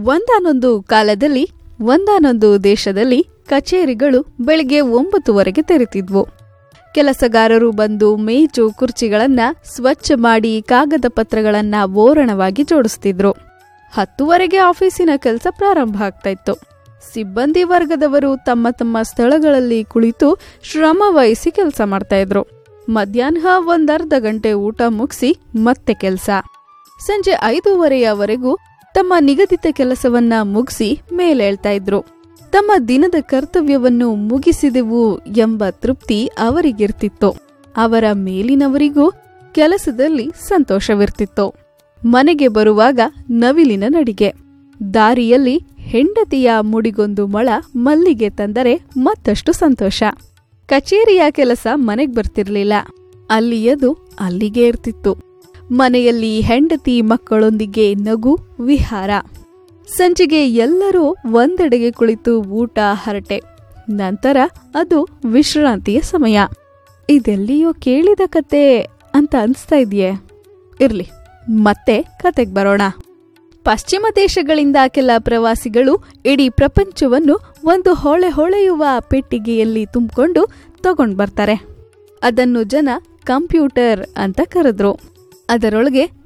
ಒಂದಾನೊಂದು ಕಾಲದಲ್ಲಿ ಒಂದಾನೊಂದು ದೇಶದಲ್ಲಿ ಕಚೇರಿಗಳು ಬೆಳಿಗ್ಗೆ ಒಂಬತ್ತುವರೆಗೆ ತೆರೆತಿದ್ವು ಕೆಲಸಗಾರರು ಬಂದು ಮೇಜು ಕುರ್ಚಿಗಳನ್ನ ಸ್ವಚ್ಛ ಮಾಡಿ ಕಾಗದ ಪತ್ರಗಳನ್ನ ಓರಣವಾಗಿ ಜೋಡಿಸ್ತಿದ್ರು ಹತ್ತುವರೆಗೆ ಆಫೀಸಿನ ಕೆಲಸ ಪ್ರಾರಂಭ ಆಗ್ತಾ ಇತ್ತು ಸಿಬ್ಬಂದಿ ವರ್ಗದವರು ತಮ್ಮ ತಮ್ಮ ಸ್ಥಳಗಳಲ್ಲಿ ಕುಳಿತು ಶ್ರಮ ವಹಿಸಿ ಕೆಲಸ ಮಾಡ್ತಾ ಇದ್ರು ಮಧ್ಯಾಹ್ನ ಒಂದರ್ಧ ಗಂಟೆ ಊಟ ಮುಗಿಸಿ ಮತ್ತೆ ಕೆಲಸ ಸಂಜೆ ಐದೂವರೆಯವರೆಗೂ ತಮ್ಮ ನಿಗದಿತ ಕೆಲಸವನ್ನ ಮುಗಿಸಿ ಮೇಲೇಳ್ತಾ ಇದ್ರು ತಮ್ಮ ದಿನದ ಕರ್ತವ್ಯವನ್ನು ಮುಗಿಸಿದೆವು ಎಂಬ ತೃಪ್ತಿ ಅವರಿಗಿರ್ತಿತ್ತು ಅವರ ಮೇಲಿನವರಿಗೂ ಕೆಲಸದಲ್ಲಿ ಸಂತೋಷವಿರ್ತಿತ್ತು ಮನೆಗೆ ಬರುವಾಗ ನವಿಲಿನ ನಡಿಗೆ ದಾರಿಯಲ್ಲಿ ಹೆಂಡತಿಯ ಮುಡಿಗೊಂದು ಮೊಳ ಮಲ್ಲಿಗೆ ತಂದರೆ ಮತ್ತಷ್ಟು ಸಂತೋಷ ಕಚೇರಿಯ ಕೆಲಸ ಮನೆಗ್ ಬರ್ತಿರ್ಲಿಲ್ಲ ಅಲ್ಲಿಯದು ಅಲ್ಲಿಗೆ ಇರ್ತಿತ್ತು ಮನೆಯಲ್ಲಿ ಹೆಂಡತಿ ಮಕ್ಕಳೊಂದಿಗೆ ನಗು ವಿಹಾರ ಸಂಜೆಗೆ ಎಲ್ಲರೂ ಒಂದೆಡೆಗೆ ಕುಳಿತು ಊಟ ಹರಟೆ ನಂತರ ಅದು ವಿಶ್ರಾಂತಿಯ ಸಮಯ ಇದೆಲ್ಲಿಯೋ ಕೇಳಿದ ಕತೆ ಅಂತ ಅನ್ಸ್ತಾ ಇದೆಯೇ ಇರ್ಲಿ ಮತ್ತೆ ಕತೆಗ್ ಬರೋಣ ಪಶ್ಚಿಮ ದೇಶಗಳಿಂದ ಕೆಲ ಪ್ರವಾಸಿಗಳು ಇಡೀ ಪ್ರಪಂಚವನ್ನು ಒಂದು ಹೊಳೆ ಹೊಳೆಯುವ ಪೆಟ್ಟಿಗೆಯಲ್ಲಿ ತುಂಬಿಕೊಂಡು ತಗೊಂಡ್ ಬರ್ತಾರೆ ಅದನ್ನು ಜನ ಕಂಪ್ಯೂಟರ್ ಅಂತ ಕರೆದ್ರು ಅದರೊಳಗೆ